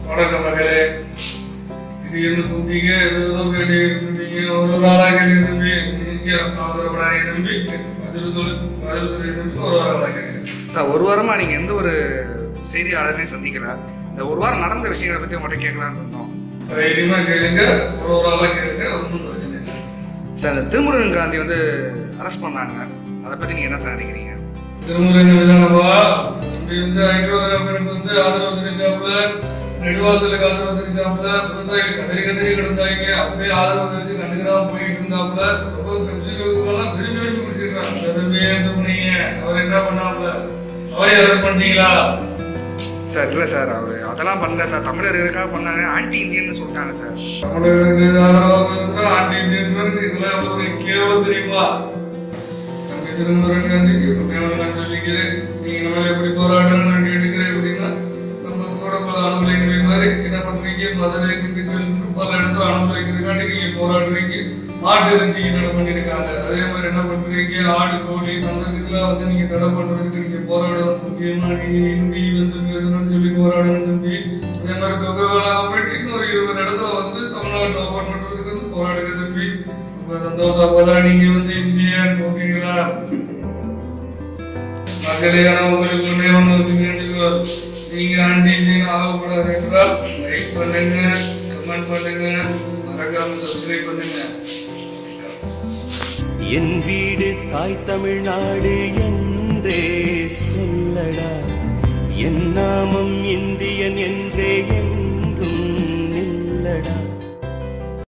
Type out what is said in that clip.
வணக்கம் மகளே திடீர்னு கூப்பிட்டீங்க ஏதோ கேட்டு இருந்தீங்க ஒரு ஒரு ஆளா கேட்டு தம்பி நீங்க அவசரப்படாதீங்க தம்பி பதில் சொல்லு பதில் சொல்லி தம்பி ஒரு ஒரு ஆளா கேட்குறேன் சார் ஒரு வாரமா நீங்க எந்த ஒரு செய்தியாளரையும் சந்திக்கல இந்த ஒரு வாரம் நடந்த விஷயங்களை பத்தி உங்கள்கிட்ட கேட்கலான்னு இருந்தோம் தைரியமா கேளுங்க ஒரு ஒரு ஆளா கேளுங்க ஒன்றும் பிரச்சனை இல்லை சார் இந்த திருமுருகன் காந்தி வந்து அரெஸ்ட் பண்ணாங்க அதை பத்தி நீங்க என்ன சார் நினைக்கிறீங்க திருமுருகன் விதானப்பா தம்பி வந்து ஹைட்ரோகிராஃபருக்கு வந்து ஆதரவு தெரிவிச்சாப்புல நெடுவாசலுக்கு ஆதரவு தெரிவிச்சாப்புல விவசாயிகள் கதறி கதறி கிடந்தாங்க அப்படியே ஆதரவு தெரிவிச்சு கண்டுக்கிறாம போயிட்டு இருந்தாப்புல ரொம்ப கட்சிகளுக்கெல்லாம் விரும்பி விரும்பி குடிச்சிருக்காங்க அந்த தம்பியை எடுத்து பண்ணீங்க அவர் என்ன பண்ணாப்புல அவரே அரெஸ்ட் பண்ணிட்டீங்களா சார் இல்ல சார் அவரு அதெல்லாம் பண்ணல சார் தமிழர்களுக்காக பண்ணாங்க ஆன்டி இந்தியன்னு சொல்லிட்டாங்க சார் தமிழர்களுக்கு ஆதரவா பேசுறா ஆண்டி இந்தியன்றது இதெல்லாம் எவ்வளவு பெரிய கேவலம் தெரியுமா தம்பி திருமுருகன் காந்திக்கு உண்மையான நான் சொல்லிக்கிறேன் நீங்க இந்த மாதிரி எப்படி போராடணும் நான் கேட்டுக்கிறேன் அப்படின்னா நம்ம கூட பல அனுபவங்களை மாதிரி என்ன பண்றீங்க மதுரை திண்டுக்கல் பல இடத்துல அனுபவிக்கிறதுக்காண்டி நீங்க போராடுறீங்க மாட்டு இறைச்சிக்கு தடை பண்ணிருக்காங்க அதே மாதிரி என்ன பண்றீங்க ஆடு கோழி மந்திரத்துக்குலாம் வந்து நீங்க தடை பண்றதுக்கு நீங்க போராடணும் முக்கியமா நீங்க ஹிந்தி வந்து பேசணும்னு சொல்லி போராடணும் தம்பி அதே மாதிரி கொக்கோ போயிட்டு இன்னொரு இருபது இடத்துல வந்து தமிழ்நாட்டில் ஓப்பன் பண்றதுக்கு வந்து போராடுங்க தம்பி ரொம்ப சந்தோஷம் அப்பதான் நீங்க வந்து இந்தியன் ஓகேங்களா மக்களே ஆனா உங்களுக்கு ஒண்ணே ஒண்ணு வச்சுக்கோ நீங்க ஆண்டி இந்தியன் ஆகக்கூடாது என்றால் லைக் பண்ணுங்க கமெண்ட் பண்ணுங்க மறக்காம சப்ஸ்கிரைப் பண்ணுங்க என் வீடு தாய் தமிழ்நாடு என்றே சொல்லடா என் நாமம் இந்தியன் என்றே என்